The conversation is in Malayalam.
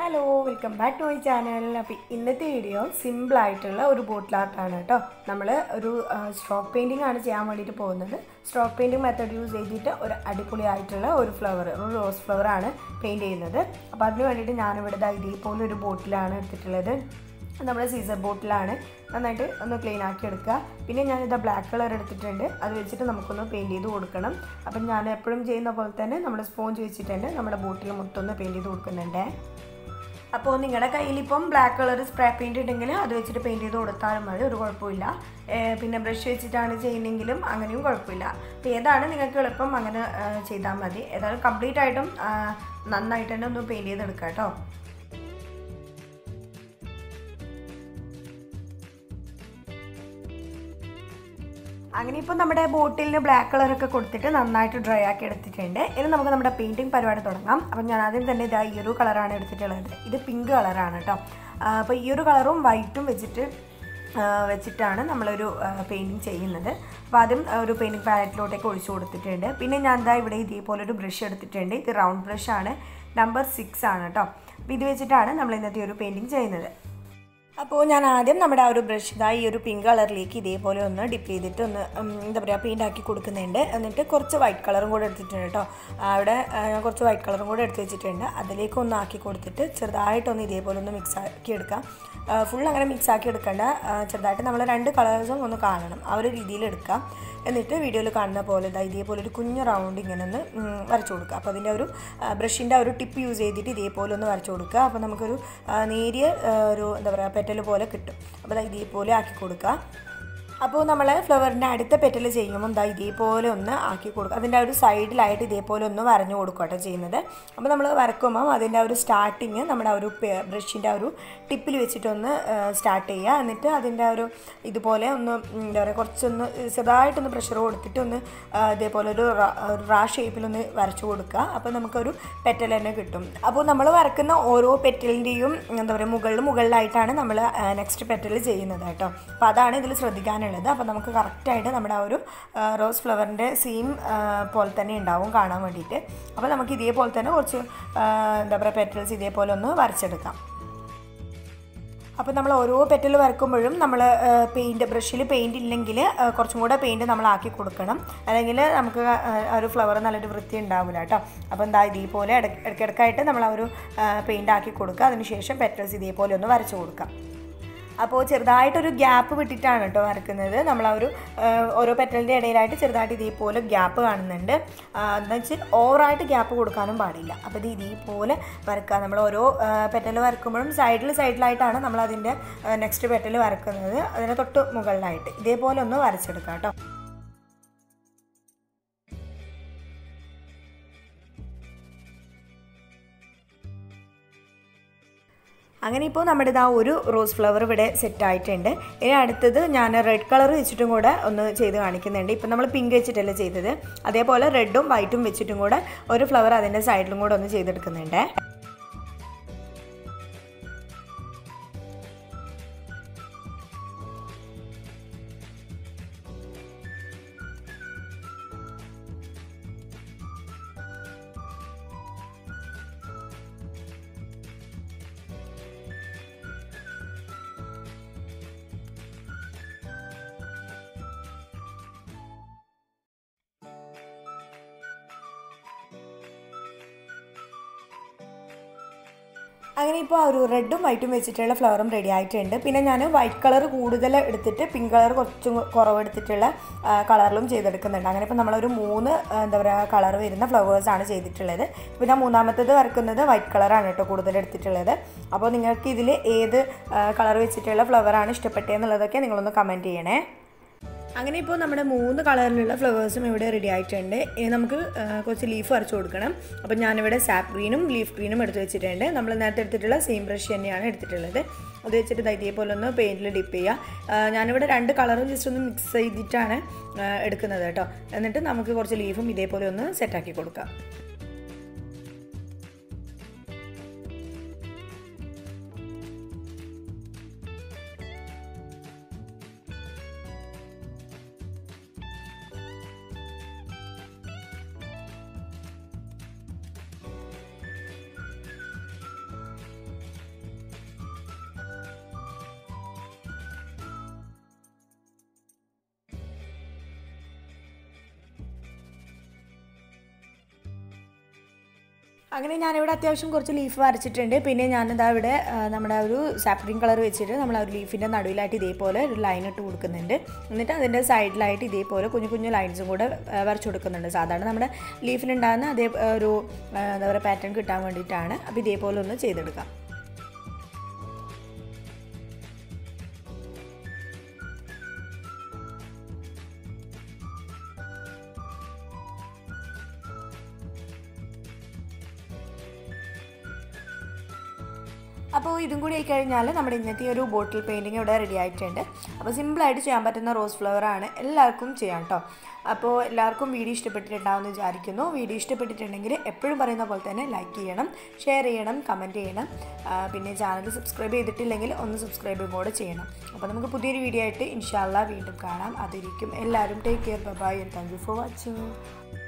hello welcome back to my channel അപ്പോൾ ഇന്നത്തെ വീഡിയോ സിമ്പിൾ ആയിട്ടുള്ള ഒരു ബോട്ടിൽ ആർട്ടാണ് കേട്ടോ നമ്മൾ ഒരു സ്ട്രോക്ക് പെയിൻറ്റിംഗ് ആണ് ചെയ്യാൻ വേണ്ടിയിട്ട് പോകുന്നത് സ്ട്രോക്ക് പെയിൻറ്റിംഗ് മെത്തഡ് യൂസ് ചെയ്തിട്ട് ഒരു അടിപൊളിയായിട്ടുള്ള ഒരു ഫ്ലവർ ഒരു റോസ് ഫ്ലവർ ആണ് പെയിൻറ്റ് ചെയ്യുന്നത് അപ്പോൾ അതിന് വേണ്ടിയിട്ട് ഞാനിവിടെ ദാ ഇതേപോലെ ഒരു ബോട്ടിലാണ് എടുത്തിട്ടുള്ളത് നമ്മുടെ സീസർ ബോട്ടിലാണ് നന്നായിട്ട് ഒന്ന് ക്ലീൻ ആക്കി എടുക്കുക പിന്നെ ഞാനിത് ബ്ലാക്ക് കളർ എടുത്തിട്ടുണ്ട് അത് വെച്ചിട്ട് നമുക്കൊന്ന് പെയിൻറ്റ് ചെയ്ത് കൊടുക്കണം അപ്പം ഞാൻ എപ്പോഴും ചെയ്യുന്ന പോലെ തന്നെ നമ്മൾ സ്പോഞ്ച് വെച്ചിട്ടുണ്ട് നമ്മുടെ ബോട്ടിൽ മൊത്തം ഒന്ന് പെയിൻറ്റ് ചെയ്ത് കൊടുക്കുന്നുണ്ട് അപ്പോൾ നിങ്ങളുടെ കയ്യിൽ ഇപ്പം ബ്ലാക്ക് കളർ സ്പ്രേ പെയിൻറ് ഉണ്ടെങ്കിൽ അത് വെച്ചിട്ട് പെയിൻറ് ചെയ്ത് കൊടുത്താലും മതി ഒരു കുഴപ്പമില്ല ഏഹ് പിന്നെ ബ്രഷ് വെച്ചിട്ടാണ് ചെയ്യുന്നെങ്കിലും അങ്ങനെയും കുഴപ്പമില്ല അപ്പോൾ ഏതാണ് നിങ്ങൾക്ക് എളുപ്പം അങ്ങനെ ഏഹ് ചെയ്താൽ മതി ഏതായാലും കംപ്ലീറ്റ് ആയിട്ടും ആഹ് നന്നായിട്ട് തന്നെ ഒന്ന് പെയിൻറ് ചെയ്തെടുക്കാം കേട്ടോ അങ്ങനെ ഇപ്പോൾ നമ്മുടെ ബോട്ടിലിന് ബ്ലാക്ക് കളറൊക്കെ കൊടുത്തിട്ട് നന്നായിട്ട് ഡ്രൈ ആക്കി എടുത്തിട്ടുണ്ട് ഇനി നമുക്ക് നമ്മുടെ പെയിൻറ്റിങ് പരിപാടി തുടങ്ങാം അപ്പം ഞാൻ ആദ്യം തന്നെ ഇതാ ഈ ഒരു കളറാണ് എടുത്തിട്ടുള്ളത് ഇത് പിങ്ക് കളറാണ് കേട്ടോ അപ്പോൾ ഈ ഒരു കളറും വൈറ്റും വെച്ചിട്ട് ആ, വെച്ചിട്ടാണ് നമ്മളൊരു പെയിൻറ്റിങ് ചെയ്യുന്നത് അപ്പോൾ ആദ്യം ഒരു പെയിൻറ്റിങ് പാലറ്റിലോട്ടേക്ക് ഒഴിച്ചു കൊടുത്തിട്ടുണ്ട് പിന്നെ ഞാൻ എന്താ ഇവിടെ ഇതേപോലെ ഒരു ബ്രഷ് എടുത്തിട്ടുണ്ട് ഇത് റൗണ്ട് ബ്രഷാണ് നമ്പർ സിക്സ് ആണ് കേട്ടോ അപ്പോൾ ഇത് വെച്ചിട്ടാണ് നമ്മൾ ഇന്നത്തെ ഒരു പെയിൻറ്റിങ് ചെയ്യുന്നത് അപ്പോൾ ഞാൻ ആദ്യം നമ്മുടെ ആ ഒരു ബ്രഷ് ഇതാ ഈ ഒരു പിങ്ക് കളറിലേക്ക് ഇതേപോലെ ഒന്ന് ഡിപ്പ് ചെയ്തിട്ട് ഒന്ന് ഉം, എന്താ പറയുക പെയിൻ്റ് ആക്കി കൊടുക്കുന്നുണ്ട് എന്നിട്ട് കുറച്ച് വൈറ്റ് കളറും കൂടെ എടുത്തിട്ടുണ്ട് കേട്ടോ അവിടെ ആ, ഞാൻ കുറച്ച് വൈറ്റ് കളറും കൂടെ എടുത്ത് വെച്ചിട്ടുണ്ട് അതിലേക്ക് ഒന്ന് ആക്കി കൊടുത്തിട്ട് ചെറുതായിട്ടൊന്ന് ഇതേപോലെ ഒന്ന് മിക്സ് ആക്കി എടുക്കാം ഫുൾ അങ്ങനെ മിക്സ് ആക്കി എടുക്കേണ്ട ആ, ചെറുതായിട്ട് നമ്മൾ രണ്ട് കളേഴ്സും ഒന്ന് കാണണം ആ ഒരു രീതിയിൽ എടുക്കാം എന്നിട്ട് വീഡിയോയിൽ കാണുന്ന പോലെ ഇതാ ഇതേപോലെ ഒരു കുഞ്ഞ് റൗണ്ട് ഇങ്ങനെ ഒന്ന് ഉം, വരച്ചു കൊടുക്കുക അപ്പോൾ അതിൻ്റെ ഒരു ബ്രഷിൻ്റെ ഒരു ടിപ്പ് യൂസ് ചെയ്തിട്ട് ഇതേപോലെ ഒന്ന് വരച്ചു കൊടുക്കുക അപ്പോൾ നമുക്കൊരു ആ, നേരിയ ആ, ഒരു എന്താ പറയുക പെറ്റൽ പോലെ കിട്ടും അപ്പോൾ ദാ ഇതേപോലെ ആക്കി കൊടുക്കുക അപ്പോൾ നമ്മൾ ഫ്ലവറിൻ്റെ അടുത്ത പെറ്റൽ ചെയ്യുമ്പോൾ ദാ ഇതേപോലെ ഒന്ന് ആക്കി കൊടുക്കുക അതിൻ്റെ ആ ഒരു സൈഡിലായിട്ട് ഇതേപോലെ ഒന്ന് വരഞ്ഞു കൊടുക്കുക കേട്ടോ ചെയ്യുന്നത് അപ്പോൾ നമ്മൾ വരക്കുമ്പോൾ അതിൻ്റെ ആ ഒരു സ്റ്റാർട്ടിങ് നമ്മുടെ ആ ഒരു ബ്രഷിൻ്റെ ആ ഒരു ടിപ്പിൽ വെച്ചിട്ടൊന്ന് സ്റ്റാർട്ട് ചെയ്യുക എന്നിട്ട് അതിൻ്റെ ആ ഒരു ഇതുപോലെ ഒന്ന് ഉം, എന്താ പറയുക കുറച്ചൊന്ന് ചെറുതായിട്ടൊന്ന് പ്രഷർ കൊടുത്തിട്ട് ഒന്ന് ആ, ഇതേപോലെ ഒരു റ- ഒരു റാ ഷേപ്പിലൊന്ന് വരച്ചു കൊടുക്കുക അപ്പോൾ നമുക്കൊരു പെറ്റൽ തന്നെ കിട്ടും അപ്പോൾ നമ്മൾ വരക്കുന്ന ഓരോ പെറ്റലിൻ്റെയും എന്താ പറയുക മുകളിൽ മുകളിലായിട്ടാണ് നമ്മൾ നെക്സ്റ്റ് പെറ്റൽ ചെയ്യുന്നത് കേട്ടോ അപ്പോൾ അതാണ് ഇതിൽ ശ്രദ്ധിക്കാനുള്ളത് അപ്പോൾ നമുക്ക് കറക്റ്റായിട്ട് നമ്മുടെ ആ ഒരു ആ, റോസ് ഫ്ലവറിൻ്റെ സെയിം പോലെ തന്നെ ഉണ്ടാവും കാണാൻ വേണ്ടിയിട്ട് അപ്പോൾ നമുക്ക് ഇതേപോലെ തന്നെ കുറച്ച് ആ, എന്താ പറയുക പെറ്റൽസ് ഇതേപോലെ ഒന്ന് വരച്ചെടുക്കാം അപ്പോൾ നമ്മൾ ഓരോ പെറ്റൽ വരക്കുമ്പോഴും നമ്മൾ പെയിൻറ്റ് ബ്രഷിൽ പെയിൻറ്റ് ഇല്ലെങ്കിൽ ആ, കുറച്ചും കൂടെ പെയിൻറ്റ് നമ്മൾ ആക്കി കൊടുക്കണം അല്ലെങ്കിൽ നമുക്ക് ആ, ആ ഒരു ഫ്ലവർ നല്ലൊരു വൃത്തി ഉണ്ടാവില്ല കേട്ടോ അപ്പോൾ എന്താ ഇതേപോലെ ഇടയ്ക്ക് ഇടയ്ക്കിടയ്ക്കായിട്ട് നമ്മൾ ആ ഒരു പെയിൻറ്റ് ആക്കി കൊടുക്കുക അതിനുശേഷം പെറ്റൽസ് ഇതേപോലെ ഒന്ന് വരച്ച് കൊടുക്കാം അപ്പോൾ ചെറുതായിട്ടൊരു ഗ്യാപ്പ് വിട്ടിട്ടാണ് കേട്ടോ വരക്കുന്നത് നമ്മൾ ആ ഒരു ആ, ഓരോ പെറ്റലിൻ്റെ ഇടയിലായിട്ട് ചെറുതായിട്ട് ഇതേപോലെ ഗ്യാപ്പ് കാണുന്നുണ്ട് എന്താ വെച്ചാൽ ഓവറായിട്ട് ഗ്യാപ്പ് കൊടുക്കാനും പാടില്ല അപ്പോൾ ഇത് ഇതേപോലെ വരക്കുക നമ്മൾ ഓരോ പെറ്റൽ വരക്കുമ്പോഴും സൈഡിൽ സൈഡിലായിട്ടാണ് നമ്മൾ അതിൻ്റെ നെക്സ്റ്റ് പെറ്റൽ വരക്കുന്നത് അതിന് തൊട്ട് മുകളിലായിട്ട് ഇതേപോലെ ഒന്ന് വരച്ചെടുക്കാം കേട്ടോ അങ്ങനെ ഇപ്പോൾ നമ്മുടെ ഇതാ ഒരു റോസ് ഫ്ലവർ ഇവിടെ സെറ്റ് ആയിട്ടുണ്ട് ഇനി അടുത്തത് ഞാൻ റെഡ് കളർ വെച്ചിട്ടും കൂടെ ഒന്ന് ചെയ്ത് കാണിക്കുന്നുണ്ട് ഇപ്പം നമ്മൾ പിങ്ക് വെച്ചിട്ടല്ല ചെയ്തത് അതേപോലെ റെഡും വൈറ്റും വെച്ചിട്ടും കൂടെ ഒരു ഫ്ലവർ അതിൻ്റെ സൈഡിലും കൂടെ ഒന്ന് ചെയ്തെടുക്കുന്നുണ്ട് അങ്ങനെ ഇപ്പോൾ ആ ഒരു റെഡും വൈറ്റും വെച്ചിട്ടുള്ള ഫ്ലവറും റെഡി ആയിട്ടുണ്ട് പിന്നെ ഞാൻ വൈറ്റ് കളർ കൂടുതൽ എടുത്തിട്ട് പിങ്ക് കളർ കുറച്ചും കുറവ് എടുത്തിട്ടുള്ള കളറിലും ചെയ്തെടുക്കുന്നുണ്ട് അങ്ങനെ ഇപ്പോൾ നമ്മളൊരു മൂന്ന് ആ, എന്താ പറയുക കളർ വരുന്ന ഫ്ലവേഴ്സാണ് ചെയ്തിട്ടുള്ളത് പിന്നെ മൂന്നാമത്തേത് വരക്കുന്നത് വൈറ്റ് കളറാണ് കേട്ടോ കൂടുതൽ എടുത്തിട്ടുള്ളത് അപ്പോൾ നിങ്ങൾക്ക് ഇതിൽ ഏത് കളർ വെച്ചിട്ടുള്ള ഫ്ലവറാണ് ഇഷ്ടപ്പെട്ടതെന്നുള്ളതൊക്കെ നിങ്ങളൊന്ന് കമൻറ്റ് ചെയ്യണേ അങ്ങനെ ഇപ്പോൾ നമ്മുടെ മൂന്ന് കളറിലുള്ള ഫ്ലവേഴ്സും ഇവിടെ റെഡി ആയിട്ടുണ്ട് ഇനി നമുക്ക് ആ, കുറച്ച് ലീഫ് വരച്ച് കൊടുക്കണം അപ്പോൾ ഞാനിവിടെ സാപ്പ് ഗ്രീനും ലീഫ് ഗ്രീനും എടുത്ത് വെച്ചിട്ടുണ്ട് നമ്മൾ നേരത്തെ എടുത്തിട്ടുള്ള സെയിം ബ്രഷ് തന്നെയാണ് എടുത്തിട്ടുള്ളത് അത് വെച്ചിട്ട് ദാ ഇതേപോലെ ഒന്ന് പെയിൻറ്റിൽ ഡിപ്പ് ചെയ്യുക ആ, ഞാനിവിടെ രണ്ട് കളറും ജസ്റ്റ് ഒന്ന് മിക്സ് ചെയ്തിട്ടാണ് ആ, എടുക്കുന്നത് കേട്ടോ എന്നിട്ട് നമുക്ക് കുറച്ച് ലീഫും ഇതേപോലെ ഒന്ന് സെറ്റാക്കി കൊടുക്കാം അങ്ങനെ ഞാനിവിടെ അത്യാവശ്യം കുറച്ച് ലീഫ് വരച്ചിട്ടുണ്ട് പിന്നെ ഞാനിതാ ഇവിടെ ആ, നമ്മുടെ ഒരു സാപ്രിങ് കളർ വെച്ചിട്ട് നമ്മൾ ആ ഒരു ലീഫിൻ്റെ നടുവിലായിട്ട് ഇതേപോലെ ഒരു ലൈൻ ഇട്ട് കൊടുക്കുന്നുണ്ട് എന്നിട്ട് അതിൻ്റെ സൈഡിലായിട്ട് ഇതേപോലെ കുഞ്ഞു കുഞ്ഞു ലൈൻസും കൂടെ ആ, വരച്ച് കൊടുക്കുന്നുണ്ട് സാധാരണ നമ്മുടെ ലീഫിനുണ്ടാകുന്ന അതേ ആ, ഒരു ആ, എന്താ പറയുക പാറ്റേൺ കിട്ടാൻ വേണ്ടിയിട്ടാണ് അപ്പോൾ ഇതേപോലെ ഒന്ന് ചെയ്തെടുക്കാം അപ്പോൾ ഇതും കൂടി ആയി കഴിഞ്ഞാൽ നമ്മുടെ ഇന്നത്തെ ഈ ഒരു ബോട്ടിൽ പെയിൻറ്റിങ് ഇവിടെ റെഡി ആയിട്ടുണ്ട് അപ്പോൾ സിമ്പിളായിട്ട് ചെയ്യാൻ പറ്റുന്ന റോസ് ഫ്ലവർ ആണ് എല്ലാവർക്കും ചെയ്യാം കേട്ടോ അപ്പോൾ എല്ലാവർക്കും വീഡിയോ ഇഷ്ടപ്പെട്ടിട്ടുണ്ടാവുമെന്ന് വിചാരിക്കുന്നു വീഡിയോ ഇഷ്ടപ്പെട്ടിട്ടുണ്ടെങ്കിൽ എപ്പോഴും പറയുന്ന പോലെ തന്നെ ലൈക്ക് ചെയ്യണം ഷെയർ ചെയ്യണം കമൻറ്റ് ചെയ്യണം ആ, പിന്നെ ചാനൽ സബ്സ്ക്രൈബ് ചെയ്തിട്ടില്ലെങ്കിൽ ഒന്ന് സബ്സ്ക്രൈബ് കൂടെ ചെയ്യണം അപ്പോൾ നമുക്ക് പുതിയൊരു വീഡിയോ ആയിട്ട് ഇൻഷാല്ല വീണ്ടും കാണാം അതിരിക്കും എല്ലാവരും take care bye and thank you for watching